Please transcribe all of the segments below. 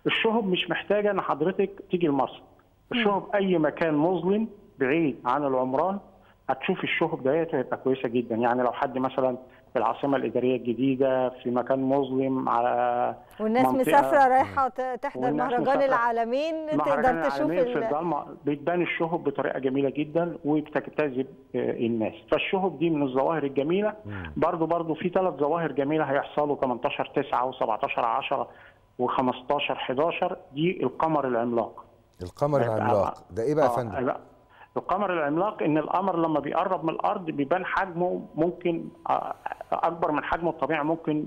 الشهب مش محتاجه ان حضرتك تيجي المرصد الشهب اي مكان مظلم بعيد عن العمران هتشوف الشهب ديت هتبقى كويسه جدا يعني لو حد مثلا في العاصمه الاداريه الجديده في مكان مظلم على والناس منطقة- مسافره رايحه ت- تحضر والناس مهرجان مسافرة. العالمين مهرجان تقدر تشوف العالمين في ال... الضلمه بتبان الشهب بطريقه جميله جدا وبتجتذب آه، الناس فالشهب دي من الظواهر الجميله برضو برضو في ثلاث ظواهر جميله هيحصلوا 18 9 و17 10 و15 11 دي القمر العملاق القمر هيبقى- العملاق ده ايه بقى يا آه، فندم لا القمر العملاق ان القمر لما بيقرب من الارض بيبان حجمه ممكن آه، اكبر من حجمه الطبيعي ممكن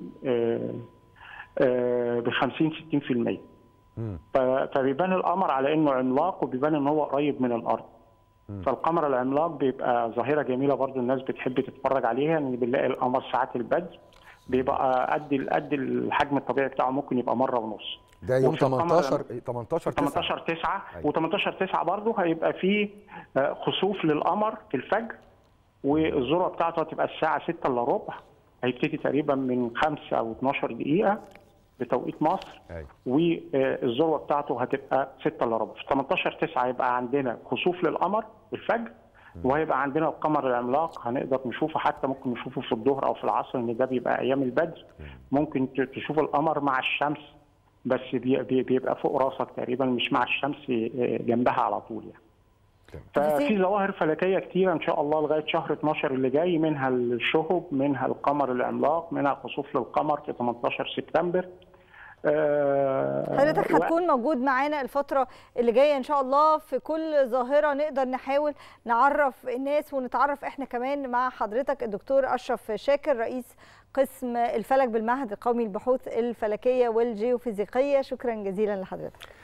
ب 50 60% مم. ف- فبيبان القمر على انه عملاق وبيبان ان هو قريب من الارض فالقمر العملاق بيبقى ظاهره جميله برضو الناس بتحب تتفرج عليها ان بنلاقي القمر ساعات البدر بيبقى قد قد الحجم الطبيعي بتاعه ممكن يبقى مره ونص ده يوم وفي القمر 18 18 9 18 9 أيوة. و18 9 برضه هيبقى فيه آه، خسوف للقمر في الفجر والذروه بتاعته هتبقى الساعه 6 الا ربع هيبتدي تقريبا من 5 او 12 دقيقه بتوقيت مصر ايوه والذروه بتاعته هتبقى 6 الا ربع في 18 9 هيبقى عندنا خسوف للقمر في الفجر وهيبقى عندنا القمر العملاق هنقدر نشوفه حتى ممكن نشوفه في الظهر او في العصر ان ده بيبقى ايام البدر ممكن ت- تشوف القمر مع الشمس بس بي- بي- بيبقى فوق راسك تقريبا مش مع الشمس آه، جنبها على طول يعني ففي ظواهر فلكيه كتيره ان شاء الله لغايه شهر 12 اللي جاي منها الشهب منها القمر العملاق منها خسوف للقمر في 18 سبتمبر آه، حضرتك و- هتكون موجود معانا الفترة اللي جاية إن شاء الله في كل ظاهرة نقدر نحاول نعرف الناس ونتعرف إحنا كمان مع حضرتك الدكتور أشرف شاكر رئيس قسم الفلك بالمعهد القومي للبحوث الفلكية والجيوفيزيقية شكرا جزيلا لحضرتك